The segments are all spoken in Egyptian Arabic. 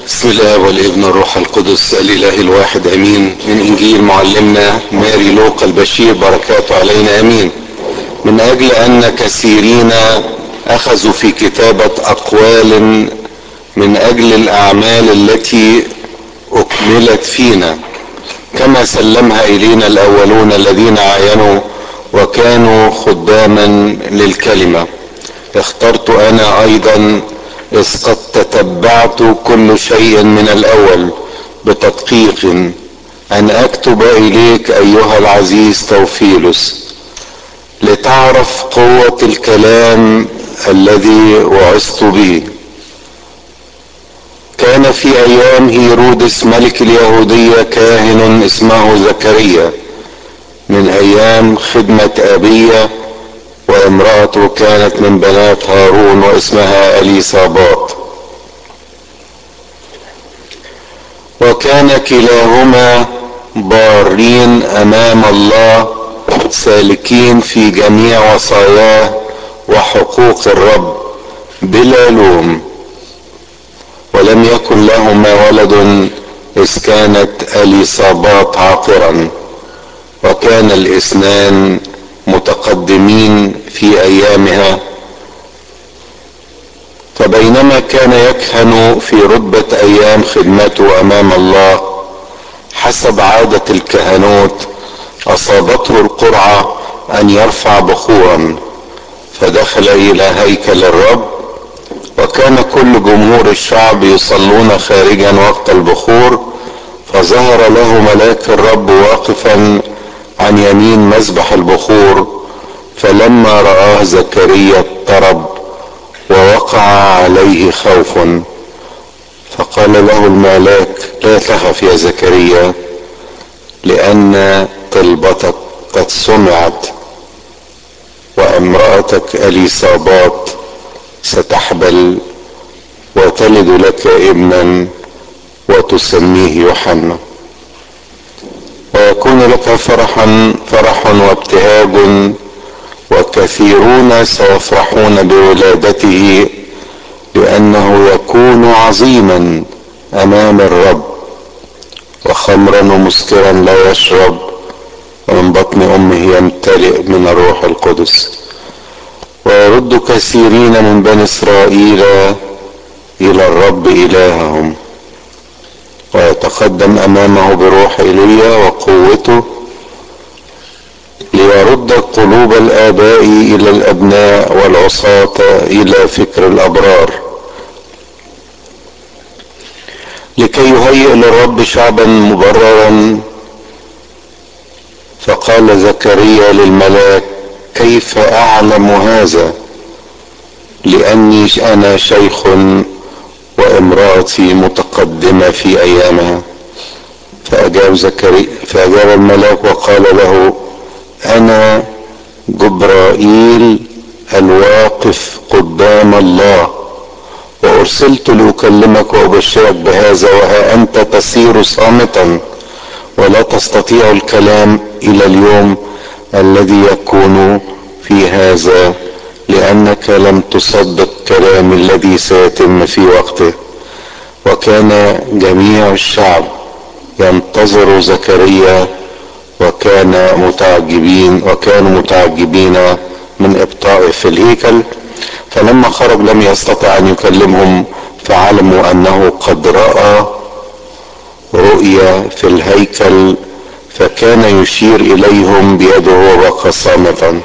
بسم الله والابن والروح القدس الاله الواحد امين من انجيل معلمنا ماري لوقا البشير بركاته علينا امين من اجل ان كثيرين اخذوا في كتابة اقوال من اجل الاعمال التي اكملت فينا كما سلمها الينا الاولون الذين عاينوا وكانوا خداما للكلمة اخترت انا ايضا اذ قد تتبعت كل شيء من الاول بتدقيق ان اكتب اليك ايها العزيز توفيلس لتعرف قوة الكلام الذي وعظت به كان في ايام هيرودس ملك اليهودية كاهن اسمه زكريا من ايام خدمة ابيه وامرأته كانت من بنات هارون واسمها اليصابات وكان كلاهما بارين امام الله سالكين في جميع وصاياه وحقوق الرب بلا لوم ولم يكن لهما ولد اذ كانت اليصابات عاقرا وكان الاثنان متقدمين في ايامها فبينما كان يكهن في رتبة ايام خدمته امام الله حسب عادة الكهنوت اصابته القرعة ان يرفع بخورا فدخل الى هيكل الرب وكان كل جمهور الشعب يصلون خارجا وقت البخور فظهر له ملاك الرب واقفا عن يمين مذبح البخور فلما رآه زكريا اضطرب ووقع عليه خوف فقال له الملاك لا تخف يا زكريا لأن طلبتك قد سمعت وامرأتك اليصابات ستحبل وتلد لك ابنا وتسميه يوحنا ويكون لك فرحا فرح وابتهاج وكثيرون سيفرحون بولادته لانه يكون عظيما امام الرب وخمرا ومسكرا لا يشرب ومن بطن امه يمتلئ من الروح القدس ويرد كثيرين من بني اسرائيل الى الرب الههم ويتقدم امامه بروح ايليا وقوته ليرد قلوب الاباء الى الابناء والعصاة الى فكر الابرار لكي يهيئ للرب شعبا مبررا فقال زكريا للملاك كيف اعلم هذا لاني انا شيخ وامرأتي متقدمة في ايامها فاجاب زكريا فاجاب الملاك وقال له انا جبرائيل الواقف قدام الله وارسلت لاكلمك وابشرك بهذا وها انت تسير صامتا ولا تستطيع الكلام الى اليوم الذي يكون في هذا لانك لم تصدق كلام الذي سيتم في وقته وكان جميع الشعب ينتظر زكريا وكان متعجبين وكانوا متعجبين من ابطائه في الهيكل فلما خرج لم يستطع ان يكلمهم فعلموا انه قد راى رؤيا في الهيكل فكان يشير اليهم بيده وبقى صامتا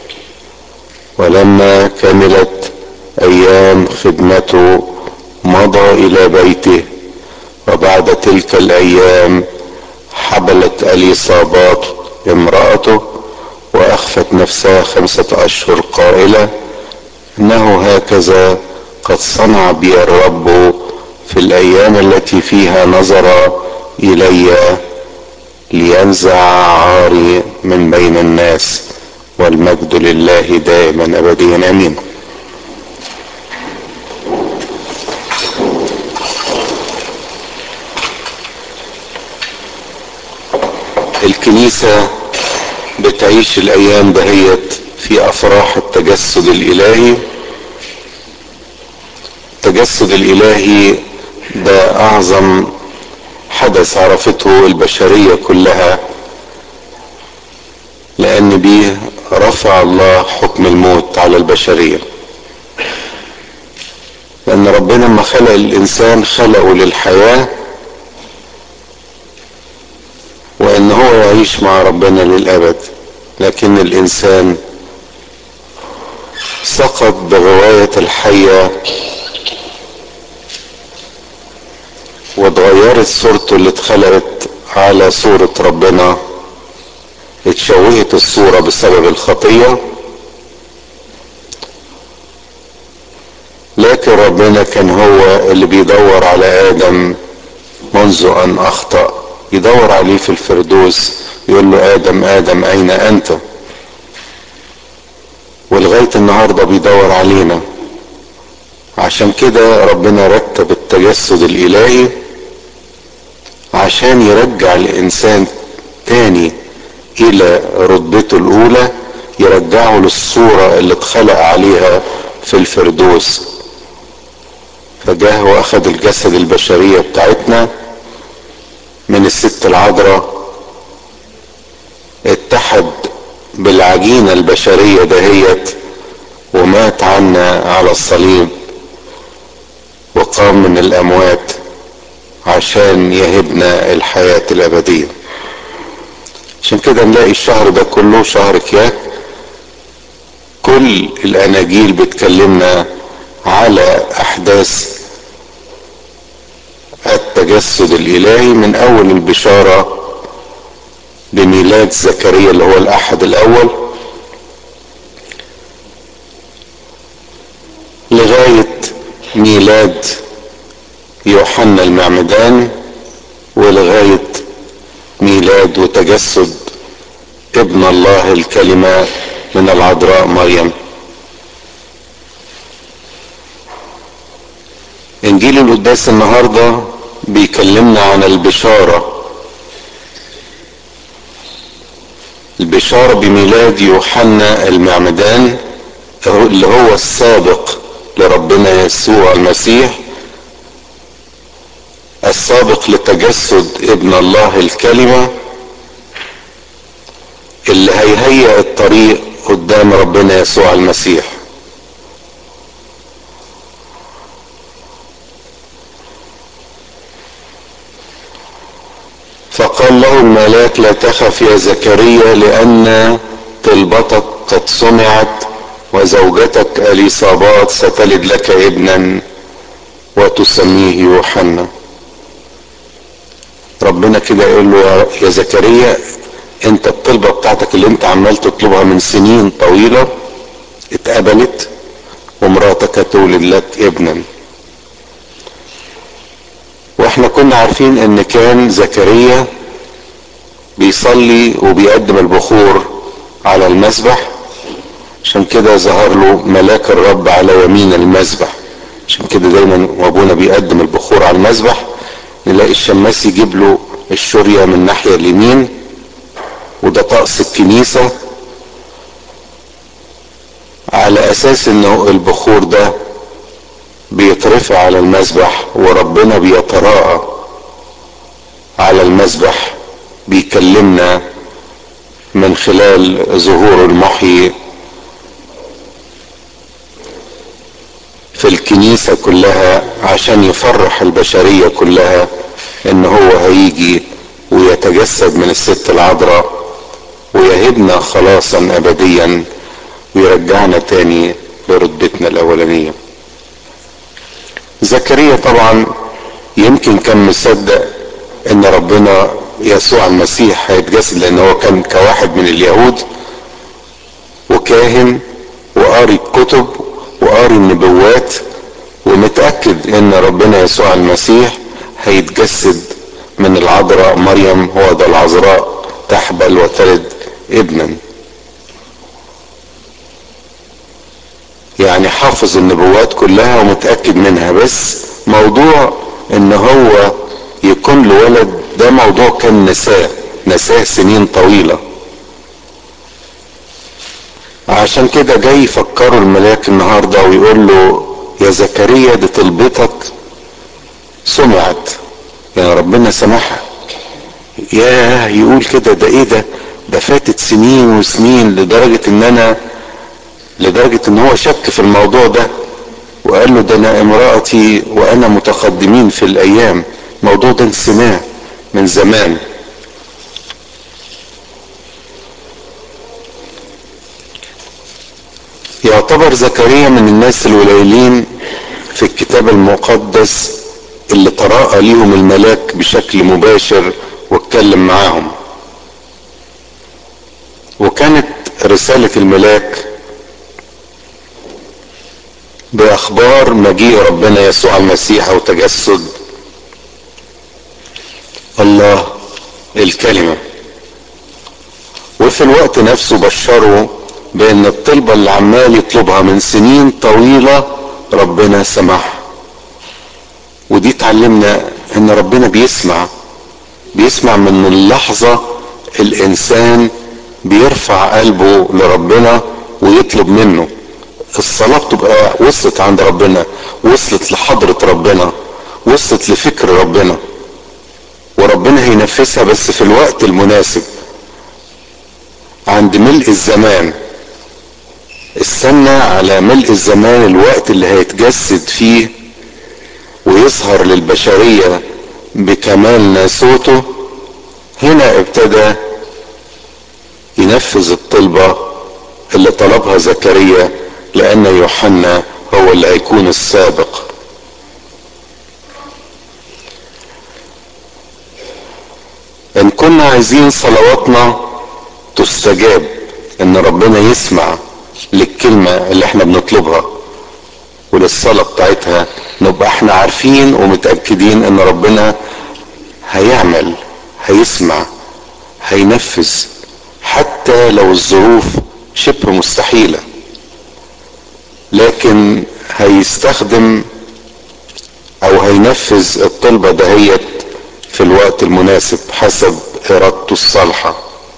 ولما كملت ايام خدمته مضى الى بيته وبعد تلك الايام حبلت اليصابات امرأته واخفت نفسها خمسة اشهر قائلة انه هكذا قد صنع بي الرب في الايام التي فيها نظر الي لينزع عاري من بين الناس والمجد لله دائما ابديا امين الكنيسة بتعيش الايام دهيت في افراح التجسد الالهي التجسد الالهي ده اعظم حدث عرفته البشرية كلها لان بيه رفع الله حكم الموت على البشرية لان ربنا لما خلق الانسان خلقه للحياة وان هو يعيش مع ربنا للابد لكن الانسان سقط بغواية الحية واتغيرت صورته اللي اتخلقت على صورة ربنا اتشوهت الصورة بسبب الخطية لكن ربنا كان هو اللي بيدور على آدم منذ أن أخطأ يدور عليه في الفردوس يقول له آدم آدم أين أنت ولغاية النهاردة بيدور علينا عشان كده ربنا رتب التجسد الإلهي عشان يرجع الإنسان تاني إلى رتبته الأولى يرجعه للصورة اللي اتخلق عليها في الفردوس فجاه واخد الجسد البشرية بتاعتنا من الست العذراء اتحد بالعجينة البشرية دهيت ومات عنا على الصليب وقام من الأموات عشان يهبنا الحياة الأبدية عشان كده نلاقي الشهر ده كله شهر كياك كل الأناجيل بتكلمنا على أحداث التجسد الإلهي من أول البشارة بميلاد زكريا اللي هو الأحد الأول لغاية ميلاد يوحنا المعمدان ولغاية ميلاد وتجسد ابن الله الكلمة من العذراء مريم انجيل القداس النهاردة بيكلمنا عن البشارة البشارة بميلاد يوحنا المعمدان اللي هو السابق لربنا يسوع المسيح السابق لتجسد ابن الله الكلمة اللي هيهيئ الطريق قدام ربنا يسوع المسيح فقال له الملاك لا تخف يا زكريا لأن طلبتك قد سمعت وزوجتك اليصابات ستلد لك ابنا وتسميه يوحنا ربنا كده يقول له يا زكريا انت الطلبة بتاعتك اللي انت عمال تطلبها من سنين طويلة اتقبلت ومراتك هتولد لك ابنا واحنا كنا عارفين ان كان زكريا بيصلي وبيقدم البخور على المسبح عشان كده ظهر له ملاك الرب على يمين المسبح عشان كده دايما وابونا بيقدم البخور على المسبح نلاقي الشماس يجيب له الشورية من الناحية اليمين وده طقس الكنيسة على اساس انه البخور ده بيترفع على المسبح وربنا بيتراءى على المسبح بيكلمنا من خلال ظهور المحيي في الكنيسة كلها عشان يفرح البشرية كلها ان هو هيجي ويتجسد من الست العذراء ويهبنا خلاصا ابديا ويرجعنا تاني لرتبتنا الاولانيه زكريا طبعا يمكن كان مصدق ان ربنا يسوع المسيح هيتجسد لان هو كان كواحد من اليهود وكاهن وقاري الكتب وقاري النبوات ومتأكد ان ربنا يسوع المسيح هيتجسد من العذراء مريم هو ده العذراء تحبل وتلد ابنا يعني حافظ النبوات كلها ومتأكد منها بس موضوع ان هو يكون له ولد ده موضوع كان نساه نساه سنين طويلة عشان كده جاي يفكروا الملاك النهاردة ويقول له يا زكريا دي طلبتك سمعت يعني ربنا سمحها ياه يقول كده ده ايه ده ده فاتت سنين وسنين لدرجة ان انا لدرجة ان هو شك في الموضوع ده وقال له ده انا امرأتي وانا متقدمين في الايام الموضوع ده نسيناه من زمان يعتبر زكريا من الناس القليلين في الكتاب المقدس اللي تراءى ليهم الملاك بشكل مباشر واتكلم معاهم وكانت رسالة الملاك باخبار مجيء ربنا يسوع المسيح او تجسد الله الكلمة وفي الوقت نفسه بشروا بان الطلبة اللي عمال يطلبها من سنين طويلة ربنا سمح ودي تعلمنا ان ربنا بيسمع بيسمع من اللحظة الانسان بيرفع قلبه لربنا ويطلب منه الصلاة بتبقى وصلت عند ربنا وصلت لحضرة ربنا وصلت لفكر ربنا وربنا هينفذها بس في الوقت المناسب عند ملء الزمان استنى على ملء الزمان الوقت اللي هيتجسد فيه ويظهر للبشرية بكمال ناسوته هنا ابتدى ينفذ الطلبة اللي طلبها زكريا لأن يوحنا هو اللي هيكون السابق إن كنا عايزين صلواتنا تستجاب إن ربنا يسمع للكلمة اللي احنا بنطلبها وللصلاة بتاعتها نبقى احنا عارفين ومتأكدين ان ربنا هيعمل هيسمع هينفذ حتى لو الظروف شبه مستحيلة لكن هيستخدم او هينفذ الطلبة دهيت في الوقت المناسب حسب ارادته الصالحه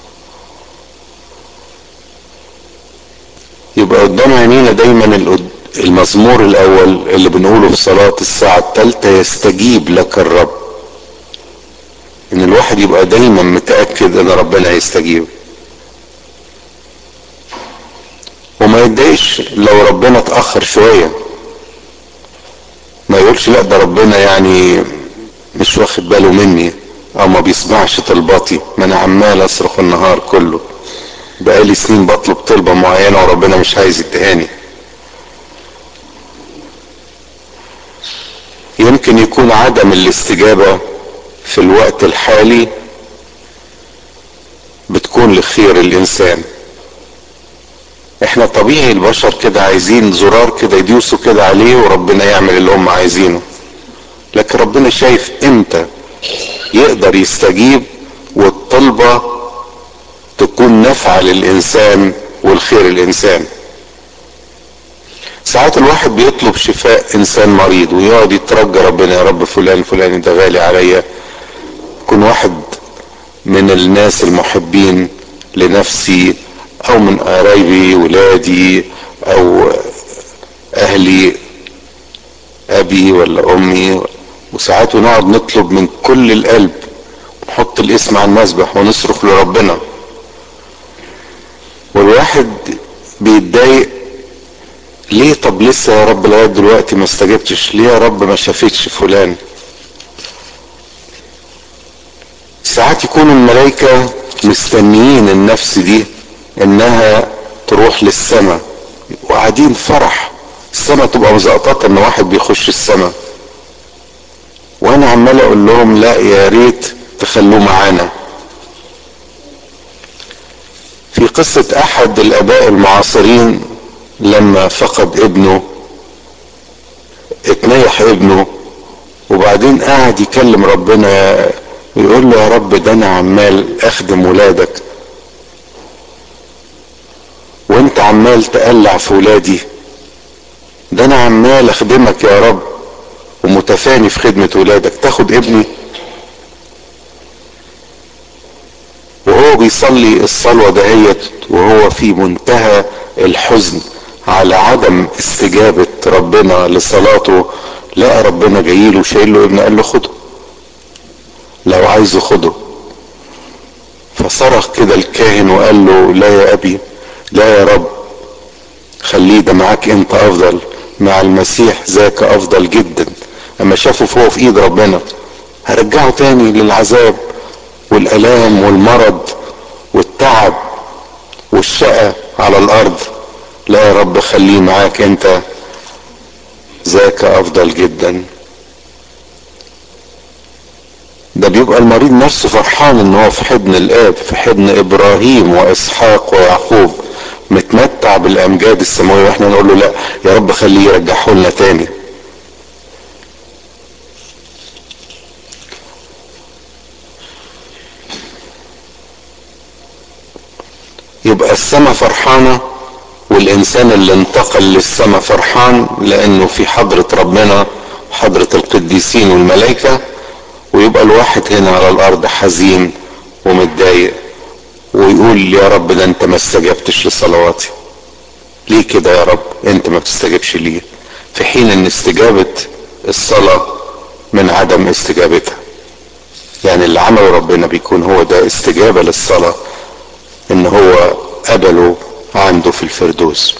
يبقى قدام عينينا دايما المزمور الاول اللي بنقوله في صلاة الساعة الثالثة يستجيب لك الرب ان الواحد يبقى دايما متأكد ان ربنا هيستجيب وما يتضايقش لو ربنا اتأخر شوية ما يقولش لا ده ربنا يعني مش واخد باله مني او ما بيسمعش طلباتي ما انا عمال اصرخ النهار كله بقالي سنين بطلب طلبة معينة وربنا مش عايز يدهاني يمكن يكون عدم الاستجابة في الوقت الحالي بتكون لخير الانسان احنا طبيعي البشر كده عايزين زرار كده يدوسوا كده عليه وربنا يعمل اللي هم عايزينه لكن ربنا شايف امتى يقدر يستجيب والطلبه تكون نافعة للإنسان والخير الإنسان ساعات الواحد بيطلب شفاء إنسان مريض ويقعد يترجى ربنا يا رب فلان فلان ده غالي عليا يكون واحد من الناس المحبين لنفسي أو من قرايبي ولادي أو أهلي أبي ولا أمي وساعات نقعد نطلب من كل القلب نحط الاسم على المسبح ونصرخ لربنا والواحد بيتضايق ليه طب لسه يا رب لغايه دلوقتي ما استجبتش ليه يا رب ما شافتش فلان ساعات يكون الملائكة مستنيين النفس دي انها تروح للسماء وقاعدين فرح السماء تبقى مزقططة ان واحد بيخش السماء وانا عمال اقول لهم لا يا ريت تخلوه معانا في قصة احد الاباء المعاصرين لما فقد ابنه اتنيح ابنه وبعدين قعد يكلم ربنا ويقول له يا رب ده انا عمال اخدم ولادك وانت عمال تقلع في ولادي ده انا عمال اخدمك يا رب ومتفاني في خدمة ولادك تاخد ابني وهو بيصلي الصلوة دهيت وهو في منتهى الحزن على عدم استجابة ربنا لصلاته لقى ربنا جاي له شايل له ابن قال له خده لو عايزه خده فصرخ كده الكاهن وقال له لا يا ابي لا يا رب خليه ده معاك انت افضل مع المسيح ذاك افضل جدا اما شافه فوق في ايد ربنا هرجعه تاني للعذاب والالام والمرض والتعب والشقى على الارض لا يا رب خليه معاك انت ذاك افضل جدا ده بيبقى المريض نفسه فرحان ان هو في حضن الاب في حضن ابراهيم واسحاق ويعقوب متمتع بالامجاد السماويه واحنا نقول له لا يا رب خليه يرجعه لنا تاني يبقى السماء فرحانه والانسان اللي انتقل للسماء فرحان لانه في حضره ربنا حضره القديسين والملائكه ويبقى الواحد هنا على الارض حزين ومتضايق ويقول يا رب ده انت ما استجبتش لصلواتي ليه كده يا رب انت ما بتستجبش ليه في حين ان استجابة الصلاة من عدم استجابتها يعني اللي عمله ربنا بيكون هو ده استجابة للصلاة ان هو قبله عنده في الفردوس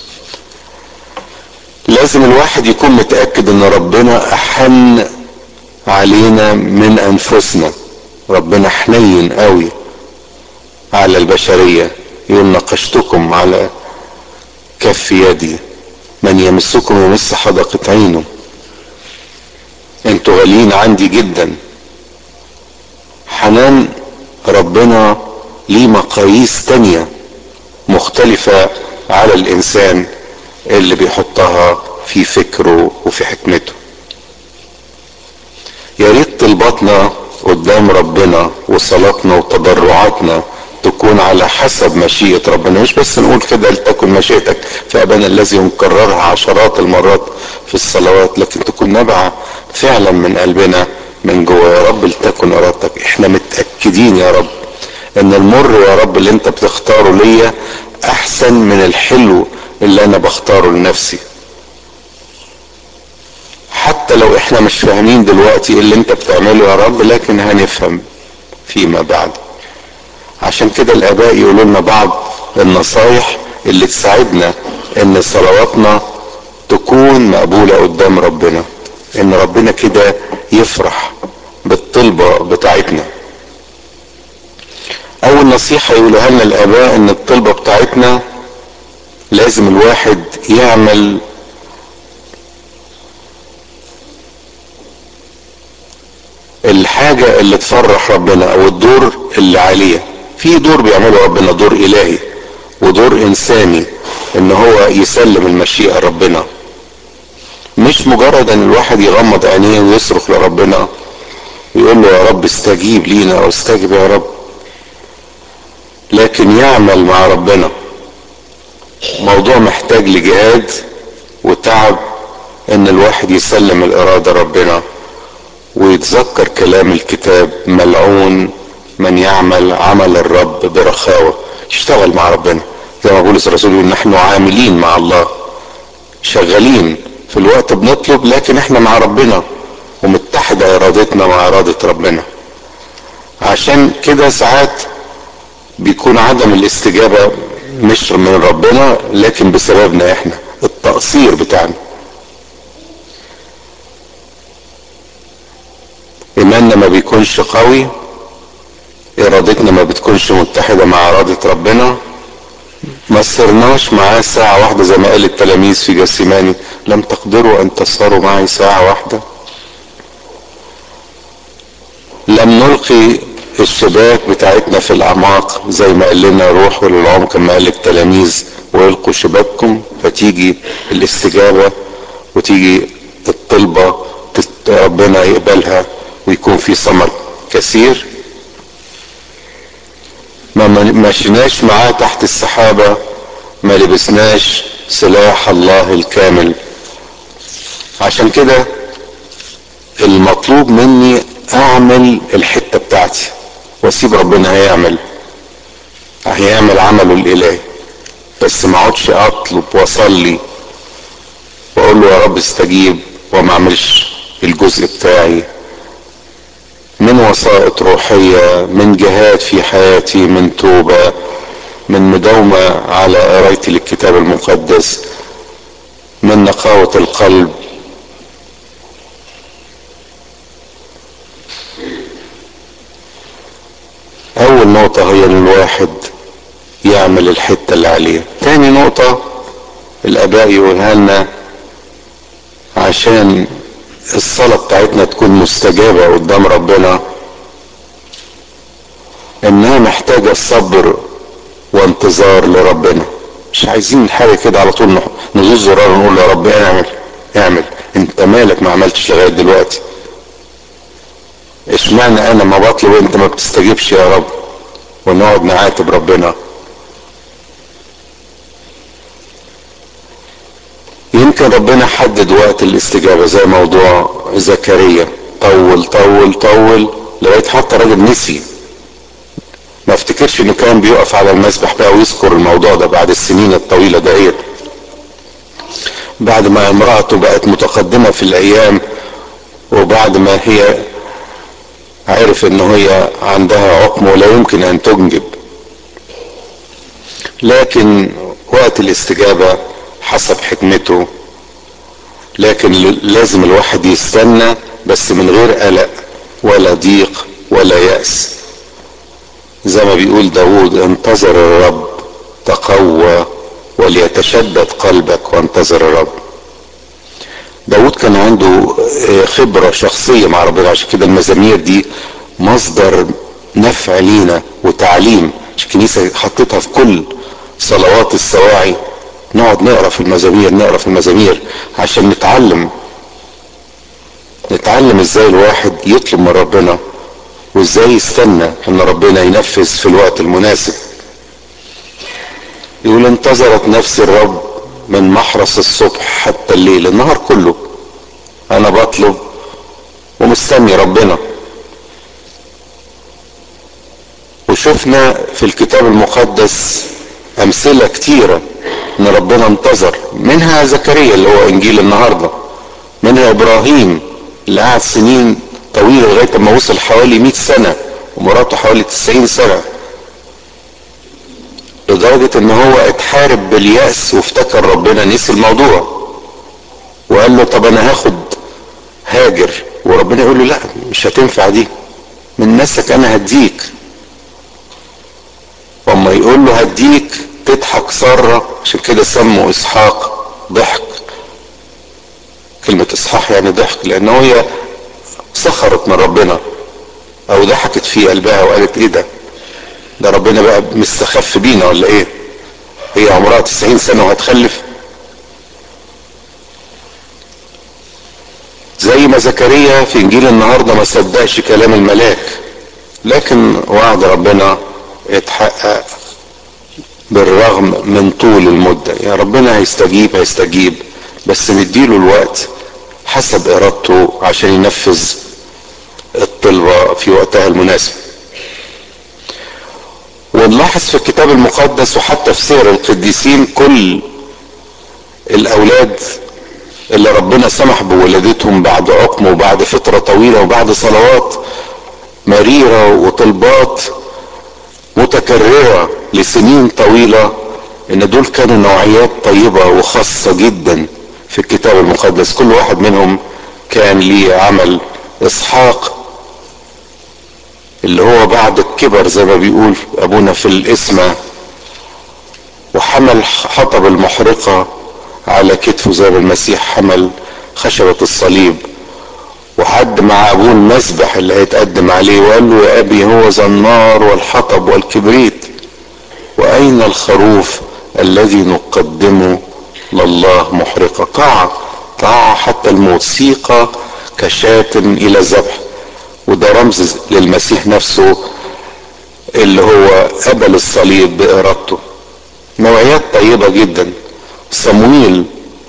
لازم الواحد يكون متأكد ان ربنا احن علينا من انفسنا ربنا حنين قوي على البشرية يقول نقشتكم على كف يدي من يمسكم يمس حدقة عينه انتوا غاليين عندي جدا حنان ربنا ليه مقاييس تانية مختلفة على الانسان اللي بيحطها في فكره وفي حكمته يا ريت طلباتنا قدام ربنا وصلاتنا وتضرعاتنا تكون على حسب مشيئة ربنا مش بس نقول كده لتكن مشيئتك في أبانا الذي نكررها عشرات المرات في الصلوات لكن تكون نابعة فعلا من قلبنا من جوه يا رب لتكن إرادتك احنا متأكدين يا رب ان المر يا رب اللي انت بتختاره ليا احسن من الحلو اللي انا بختاره لنفسي حتى لو احنا مش فاهمين دلوقتي ايه اللي انت بتعمله يا رب لكن هنفهم فيما بعد عشان كده الاباء يقولوا لنا بعض النصايح اللي تساعدنا ان صلواتنا تكون مقبولة قدام ربنا ان ربنا كده يفرح بالطلبة بتاعتنا اول نصيحة يقولوها لنا الاباء ان الطلبة بتاعتنا لازم الواحد يعمل الحاجة اللي تفرح ربنا او الدور اللي عليه في دور بيعمله ربنا دور الهي ودور انساني ان هو يسلم المشيئة ربنا مش مجرد ان الواحد يغمض عينيه ويصرخ لربنا ويقول له يا رب استجيب لينا او استجب يا رب لكن يعمل مع ربنا موضوع محتاج لجهاد وتعب ان الواحد يسلم الاراده ربنا ويتذكر كلام الكتاب ملعون من يعمل عمل الرب برخاوة يشتغل مع ربنا زي ما بولس الرسول يقول نحن عاملين مع الله شغالين في الوقت بنطلب لكن احنا مع ربنا ومتحدة ارادتنا مع ارادة ربنا عشان كده ساعات بيكون عدم الاستجابة مش من ربنا لكن بسببنا احنا التقصير بتاعنا ايماننا ما بيكونش قوي ارادتنا ما بتكونش متحدة مع ارادة ربنا ما صرناش معاه ساعة واحدة زي ما قال التلاميذ في جسيماني لم تقدروا ان تسهروا معي ساعة واحدة لم نلقي الشباك بتاعتنا في الاعماق زي ما قال لنا روحوا للعمق كما قال التلاميذ والقوا شباككم فتيجي الاستجابة وتيجي الطلبة ربنا يقبلها ويكون في ثمر كثير ما مشيناش معاه تحت السحابة ما لبسناش سلاح الله الكامل عشان كده المطلوب مني اعمل الحتة بتاعتي واسيب ربنا هيعمل هيعمل عمله الالهي بس ما اقعدش اطلب واصلي واقول له يا رب استجيب وما اعملش الجزء بتاعي من وسائط روحية من جهاد في حياتي من توبة من مداومة على قرايتي للكتاب المقدس من نقاوة القلب اول نقطة هي ان الواحد يعمل الحتة اللي عليه تاني نقطة الاباء يقولها لنا عشان الصلاة بتاعتنا تكون مستجابة قدام ربنا انها محتاجة صبر وانتظار لربنا مش عايزين حاجة كده على طول ندوس زرار ونقول يا رب اعمل اعمل انت مالك ما عملتش لغاية دلوقتي اشمعنى انا ما بطلب انت ما بتستجيبش يا رب ونقعد نعاتب ربنا يمكن ربنا حدد وقت الاستجابة زي موضوع زكريا طول طول طول لغاية حتى راجل نسي ما افتكرش انه كان بيقف على المسبح بقى ويذكر الموضوع ده بعد السنين الطويلة دهيت بعد ما امرأته بقت متقدمة في الايام وبعد ما هي عرف ان هي عندها عقم ولا يمكن ان تنجب لكن وقت الاستجابة حسب حكمته لكن لازم الواحد يستنى بس من غير قلق ولا ضيق ولا يأس زي ما بيقول داود انتظر الرب تقوى وليتشدد قلبك وانتظر الرب داود كان عنده خبرة شخصية مع ربنا عشان كده المزامير دي مصدر نفع لينا وتعليم الكنيسة حطيتها في كل صلوات السواعي نقعد نقرا في المزامير نقرا في المزامير عشان نتعلم نتعلم ازاي الواحد يطلب من ربنا وازاي يستنى ان ربنا ينفذ في الوقت المناسب يقول انتظرت نفسي الرب من محرس الصبح حتى الليل النهار كله انا بطلب ومستني ربنا وشفنا في الكتاب المقدس امثلة كتيرة ان ربنا انتظر منها زكريا اللي هو انجيل النهاردة منها ابراهيم اللي قعد سنين طويلة لغاية ما وصل حوالي 100 سنة ومراته حوالي 90 سنة لدرجة ان هو اتحارب باليأس وافتكر ربنا نسي الموضوع وقال له طب انا هاخد هاجر وربنا يقول له لا مش هتنفع دي من نسك انا هديك واما يقول له هديك تضحك سارة عشان كده سموا اسحاق ضحك كلمة اسحاق يعني ضحك لان هي سخرت من ربنا او ضحكت في قلبها وقالت ايه ده ده ربنا بقى مستخف بينا ولا ايه هي عمرها 90 سنة وهتخلف زي ما زكريا في انجيل النهاردة ما صدقش كلام الملاك لكن وعد ربنا اتحقق بالرغم من طول المدة يعني ربنا هيستجيب هيستجيب بس نديله الوقت حسب ارادته عشان ينفذ الطلبة في وقتها المناسب ونلاحظ في الكتاب المقدس وحتى في سير القديسين كل الاولاد اللي ربنا سمح بولادتهم بعد عقم وبعد فترة طويلة وبعد صلوات مريرة وطلبات متكررة لسنين طويلة ان دول كانوا نوعيات طيبة وخاصة جدا في الكتاب المقدس كل واحد منهم كان ليه عمل اسحاق اللي هو بعد الكبر زي ما بيقول ابونا في الاسمة وحمل حطب المحرقة على كتفه زي ما المسيح حمل خشبة الصليب وحد مع ابوه المسبح اللي هيتقدم عليه وقال له يا ابي هو ذا النار والحطب والكبريت واين الخروف الذي نقدمه لله محرقة طاعة طاعة حتى الموت سيقة كشاة الى ذبح وده رمز للمسيح نفسه اللي هو قبل الصليب بارادته نوعيات طيبة جدا صمويل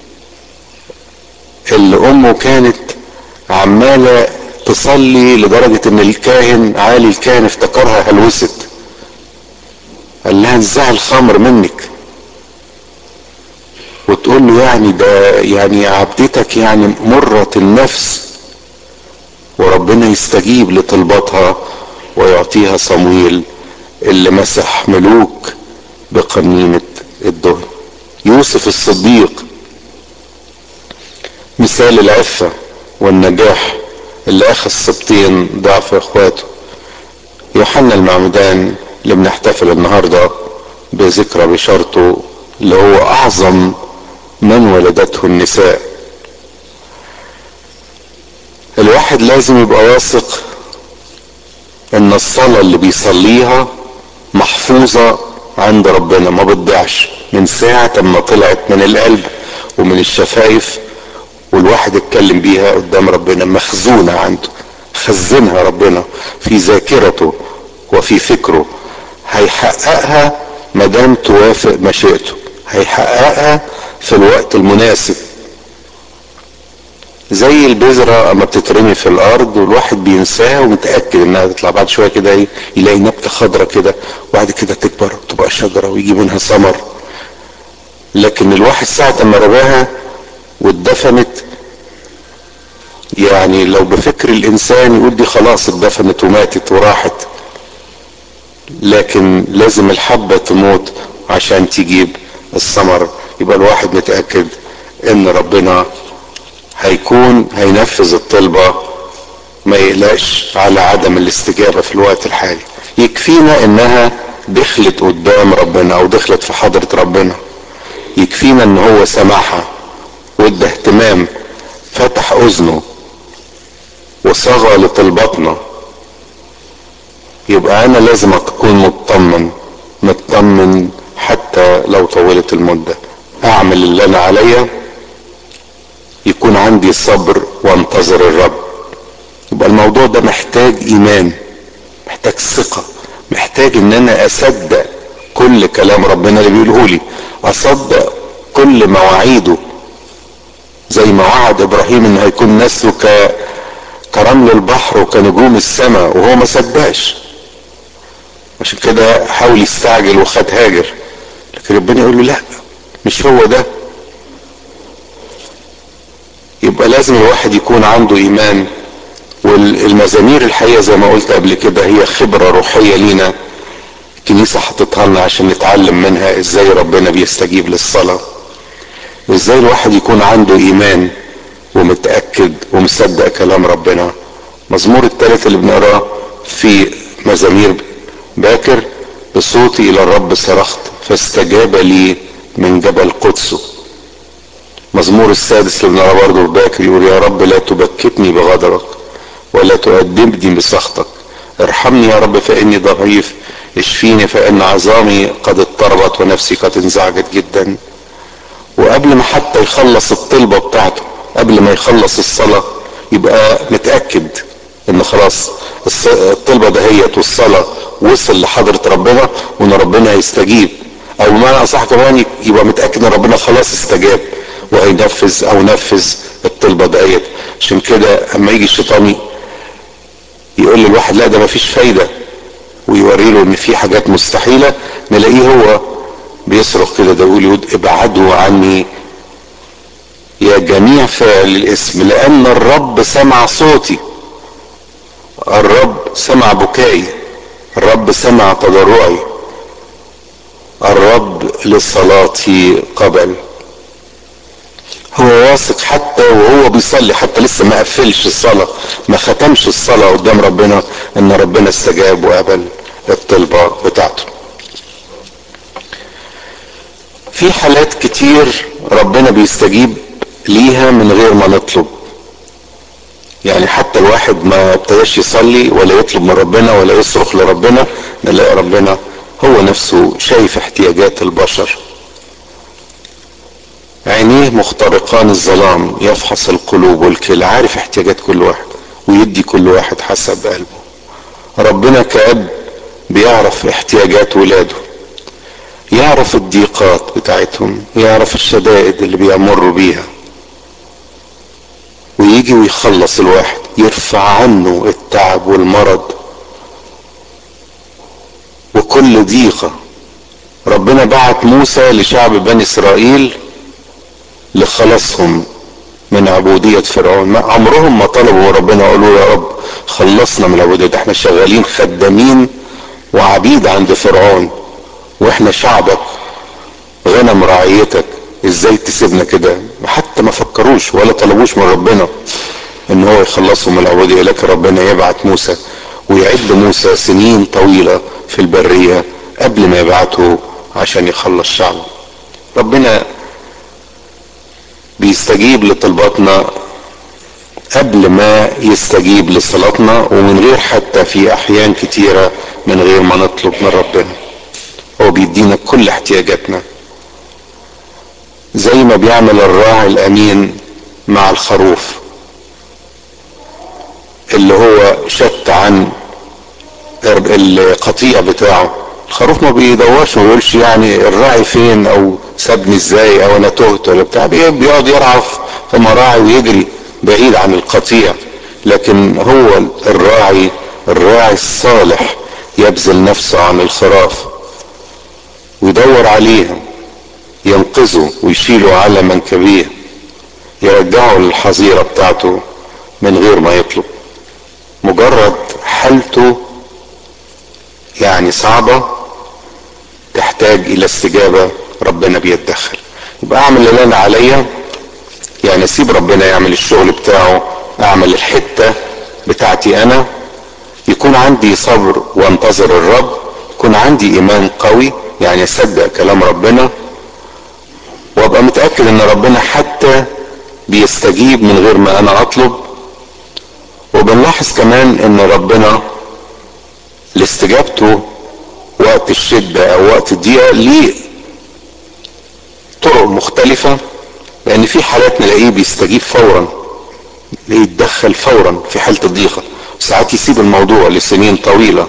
اللي امه كانت عمالة تصلي لدرجة ان الكاهن عالي الكاهن افتكرها هلوست قال لها انزعي الخمر منك وتقول له يعني ده يعني عبدتك يعني مرة النفس وربنا يستجيب لطلباتها ويعطيها صمويل اللي مسح ملوك بقنينة الدهن يوسف الصديق مثال العفة والنجاح اللي اخذ سبطين ضعف اخواته يوحنا المعمدان اللي بنحتفل النهارده بذكرى بشارته اللي هو اعظم من ولدته النساء الواحد لازم يبقى واثق ان الصلاة اللي بيصليها محفوظة عند ربنا ما بتضيعش من ساعة ما طلعت من القلب ومن الشفايف والواحد اتكلم بيها قدام ربنا مخزونة عنده خزنها ربنا في ذاكرته وفي فكره هيحققها مدام توافق مشيئته هيحققها في الوقت المناسب زي البذرة اما بتترمي في الارض والواحد بينساها ومتأكد انها تطلع بعد شوية كده ايه يلاقي نبتة خضرة كده وبعد كده تكبر وتبقى شجرة ويجي منها ثمر لكن الواحد ساعة ما رماها واتدفنت يعني لو بفكر الانسان يقول دي خلاص اتدفنت وماتت وراحت لكن لازم الحبة تموت عشان تجيب الثمر يبقى الواحد متأكد ان ربنا هيكون هينفذ الطلبة ما يقلقش على عدم الاستجابة في الوقت الحالي يكفينا انها دخلت قدام ربنا او دخلت في حضرة ربنا يكفينا ان هو سمعها وادى اهتمام فتح اذنه وصغى لطلباتنا يبقى انا لازم اكون مطمن مطمن حتى لو طولت المدة اعمل اللي انا عليا يكون عندي صبر وانتظر الرب يبقى الموضوع ده محتاج ايمان محتاج ثقة محتاج ان انا اصدق كل كلام ربنا اللي بيقوله لي اصدق كل مواعيده زي ما وعد ابراهيم ان هيكون نسله ك كرمل البحر وكنجوم السماء وهو ما صدقش عشان كده حاول يستعجل وخد هاجر لكن ربنا يقول له لا مش هو ده يبقى لازم الواحد يكون عنده ايمان والمزامير الحقيقه زي ما قلت قبل كده هي خبره روحيه لينا الكنيسه حطتها لنا عشان نتعلم منها ازاي ربنا بيستجيب للصلاه وازاي الواحد يكون عنده ايمان ومتاكد ومصدق كلام ربنا مزمور الثالث اللي بنقراه في مزامير باكر بصوتي الى الرب صرخت فاستجاب لي من جبل قدسه مزمور السادس اللي بنقراه برضه في باكر يقول يا رب لا تبكتني بغضبك ولا تؤدبني بسخطك ارحمني يا رب فاني ضعيف اشفيني فان عظامي قد اضطربت ونفسي قد انزعجت جدا وقبل ما حتى يخلص الطلبة بتاعته قبل ما يخلص الصلاة يبقى متأكد ان خلاص الطلبة دهيت والصلاة وصل لحضرة ربنا وان ربنا هيستجيب او بمعنى اصح كمان يبقى متأكد ان ربنا خلاص استجاب وهينفذ او نفذ الطلبة دهيت عشان كده اما يجي الشيطان يقول للواحد لا ده مفيش فايدة ويوري له ان في حاجات مستحيلة نلاقيه هو بيصرخ كده ده يقول ابعدوا عني يا جميع فاعل الاسم لان الرب سمع صوتي الرب سمع بكائي الرب سمع تضرعي الرب لصلاتي قبل هو واثق حتى وهو بيصلي حتى لسه ما قفلش الصلاة ما ختمش الصلاة قدام ربنا ان ربنا استجاب وقبل الطلبة بتاعته في حالات كتير ربنا بيستجيب ليها من غير ما نطلب يعني حتى الواحد ما ابتداش يصلي ولا يطلب من ربنا ولا يصرخ لربنا نلاقي ربنا هو نفسه شايف احتياجات البشر عينيه مخترقان الظلام يفحص القلوب والكلى عارف احتياجات كل واحد ويدي كل واحد حسب قلبه ربنا كأب بيعرف احتياجات ولاده يعرف الضيقات بتاعتهم يعرف الشدائد اللي بيمروا بيها ويجي ويخلص الواحد يرفع عنه التعب والمرض وكل ضيقة ربنا بعت موسى لشعب بني اسرائيل لخلاصهم من عبودية فرعون ما عمرهم ما طلبوا ربنا قالوا يا رب خلصنا من العبودية ده احنا شغالين خدامين وعبيد عند فرعون واحنا شعبك غنم رعيتك ازاي تسيبنا كده حتى ما فكروش ولا طلبوش من ربنا ان هو يخلصهم من العبودية لكن ربنا يبعت موسى ويعد موسى سنين طويلة في البرية قبل ما يبعته عشان يخلص شعبه ربنا بيستجيب لطلباتنا قبل ما يستجيب لصلاتنا ومن غير حتى في احيان كتيرة من غير ما نطلب من ربنا هو بيدينا كل احتياجاتنا زي ما بيعمل الراعي الامين مع الخروف اللي هو شت عن القطيع بتاعه الخروف ما بيدورش ما بيقولش يعني الراعي فين او سابني ازاي او انا تهت ولا بتاع بيقعد يرعف في مراعي ويجري بعيد عن القطيع لكن هو الراعي الراعي الصالح يبذل نفسه عن الخراف ويدور عليها ينقذه ويشيله على منكبيه يرجعه للحظيرة بتاعته من غير ما يطلب مجرد حالته يعني صعبة تحتاج الى استجابة ربنا بيتدخل يبقى اعمل اللي انا عليا يعني اسيب ربنا يعمل الشغل بتاعه اعمل الحتة بتاعتي انا يكون عندي صبر وانتظر الرب يكون عندي ايمان قوي يعني اصدق كلام ربنا وابقى متأكد ان ربنا حتى بيستجيب من غير ما انا اطلب وبنلاحظ كمان ان ربنا لاستجابته وقت الشدة او وقت الضيقة ليه طرق مختلفة لان في حالات نلاقيه بيستجيب فورا يتدخل فورا في حالة الضيقة ساعات يسيب الموضوع لسنين طويلة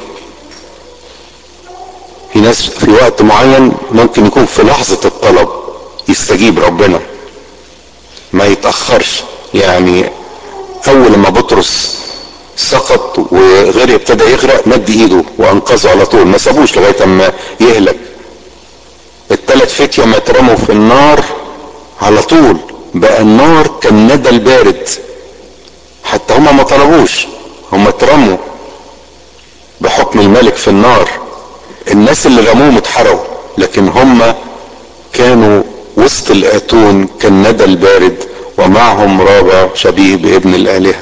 في ناس في وقت معين ممكن يكون في لحظة الطلب يستجيب ربنا ما يتأخرش يعني اول ما بطرس سقط وغير ابتدى يغرق مد ايده وانقذه على طول ما سابوش لغايه اما يهلك الثلاث فتية ما اترموا في النار على طول بقى النار كان ندى البارد حتى هما ما طلبوش هما اترموا بحكم الملك في النار الناس اللي رموهم اتحرقوا لكن هما كانوا وسط الاتون كالندى البارد ومعهم رابع شبيه بابن الالهه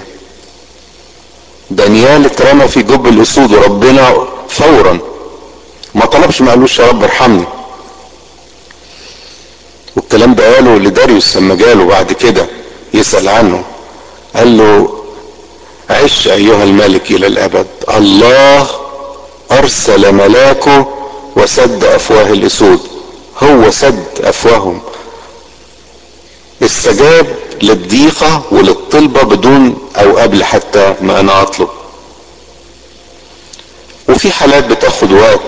دانيال اترمى في جب الاسود وربنا فورا ما طلبش ما قالوش يا رب ارحمني والكلام ده قاله لداريوس لما جاله بعد كده يسأل عنه قال له عش ايها الملك الى الابد الله ارسل ملاكه وسد افواه الاسود هو سد افواههم استجاب للضيقة وللطلبة بدون او قبل حتى ما انا اطلب وفي حالات بتاخد وقت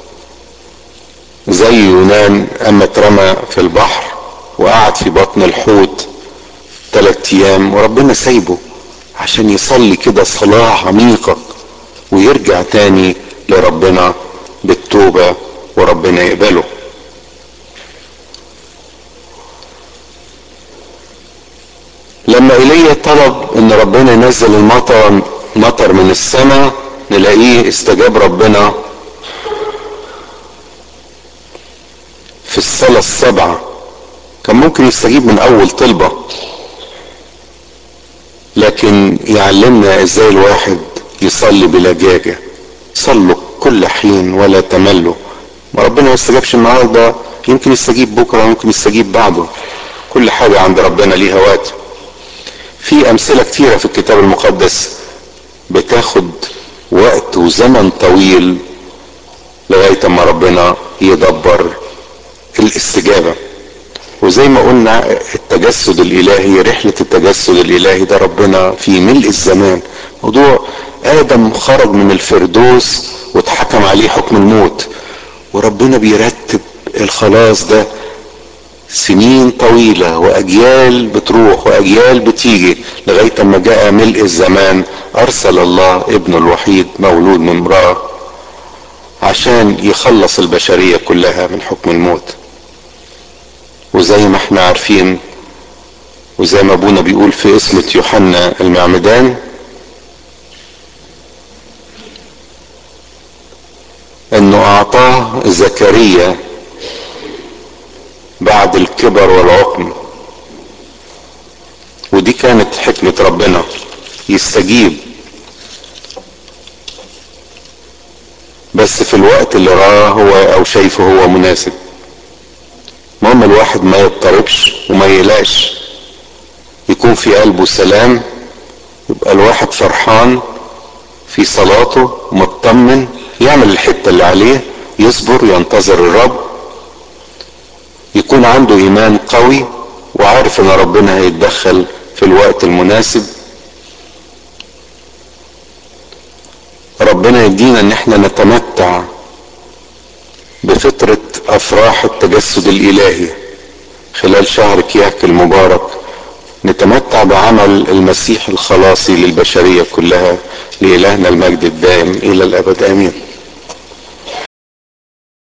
زي يونان اما اترمى في البحر وقعد في بطن الحوت ثلاث ايام وربنا سايبه عشان يصلي كده صلاة عميقة ويرجع تاني لربنا بالتوبة وربنا يقبله لما ايليا طلب ان ربنا ينزل المطر مطر من السماء نلاقيه استجاب ربنا في الصلاة السبعة كان ممكن يستجيب من اول طلبة لكن يعلمنا ازاي الواحد يصلي بلجاجة صلوا كل حين ولا تملوا ما ربنا ما يستجابش النهارده يمكن يستجيب بكره يمكن يستجيب بعده كل حاجة عند ربنا ليها وقت في امثلة كتيرة في الكتاب المقدس بتاخد وقت وزمن طويل لغاية ما ربنا يدبر الاستجابة وزي ما قلنا التجسد الالهي رحلة التجسد الالهي ده ربنا في ملء الزمان موضوع ادم خرج من الفردوس واتحكم عليه حكم الموت وربنا بيرتب الخلاص ده سنين طويلة واجيال بتروح واجيال بتيجي لغاية ما جاء ملء الزمان ارسل الله ابنه الوحيد مولود من امرأة عشان يخلص البشرية كلها من حكم الموت وزي ما احنا عارفين وزي ما ابونا بيقول في اسمة يوحنا المعمدان انه اعطاه زكريا بعد الكبر والعقم ودي كانت حكمة ربنا يستجيب بس في الوقت اللي راه هو او شايفه هو مناسب المهم الواحد ما يضطربش وما يقلقش يكون في قلبه سلام يبقى الواحد فرحان في صلاته مطمن يعمل الحتة اللي عليه يصبر ينتظر الرب يكون عنده ايمان قوي وعارف ان ربنا هيتدخل في الوقت المناسب ربنا يدينا ان احنا نتمتع بفطرة افراح التجسد الالهي خلال شهر كياك المبارك نتمتع بعمل المسيح الخلاصي للبشرية كلها لإلهنا المجد الدائم إلى الأبد آمين